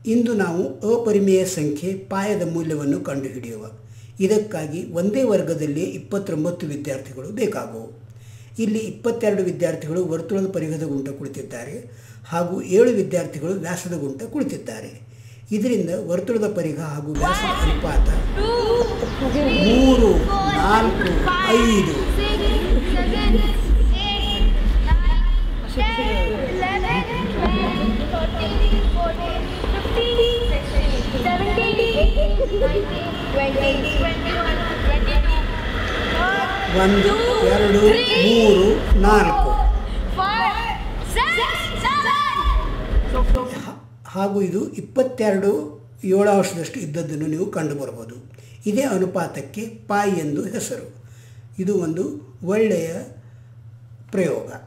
ಇಂದು ನಾವು ಅಪರಿಮೇಯ ಸಂಖ್ಯೆ ಪಾಯದ ಮೂಲ್ಯವನ್ನು ಕಂಡುಹಿಡಿಯುವ ಇದಕ್ಕಾಗಿ ಒಂದೇ ವರ್ಗದಲ್ಲಿ ಇಪ್ಪತ್ತೊಂಬತ್ತು ವಿದ್ಯಾರ್ಥಿಗಳು ಬೇಕಾಗುವು ಇಲ್ಲಿ ಇಪ್ಪತ್ತೆರಡು ವಿದ್ಯಾರ್ಥಿಗಳು ವರ್ತುಳದ ಪರಿಘದ ಗುಂಟ ಕುಳಿತಿದ್ದಾರೆ ಹಾಗೂ ಏಳು ವಿದ್ಯಾರ್ಥಿಗಳು ವ್ಯಾಸದ ಗುಂಟ ಕುಳಿತಿದ್ದಾರೆ ಇದರಿಂದ ವರ್ತುಳದ ಪರಿಘ ಹಾಗೂ ವ್ಯಾಸದ ಅನುಪಾತ ಮೂರು ನಾಲ್ಕು ಐದು ಒಂದು ಎರಡು ಮೂರು ನಾಲ್ಕು ಹಾಗೂ ಇದು ಇಪ್ಪತ್ತೆರಡು ಏಳಾಂಶದಷ್ಟು ಇದ್ದದ್ದನ್ನು ನೀವು ಕಂಡುಬರಬಹುದು ಇದೇ ಅನುಪಾತಕ್ಕೆ ಪಾಯಿ ಎಂದು ಹೆಸರು ಇದು ಒಂದು ಒಳ್ಳೆಯ ಪ್ರಯೋಗ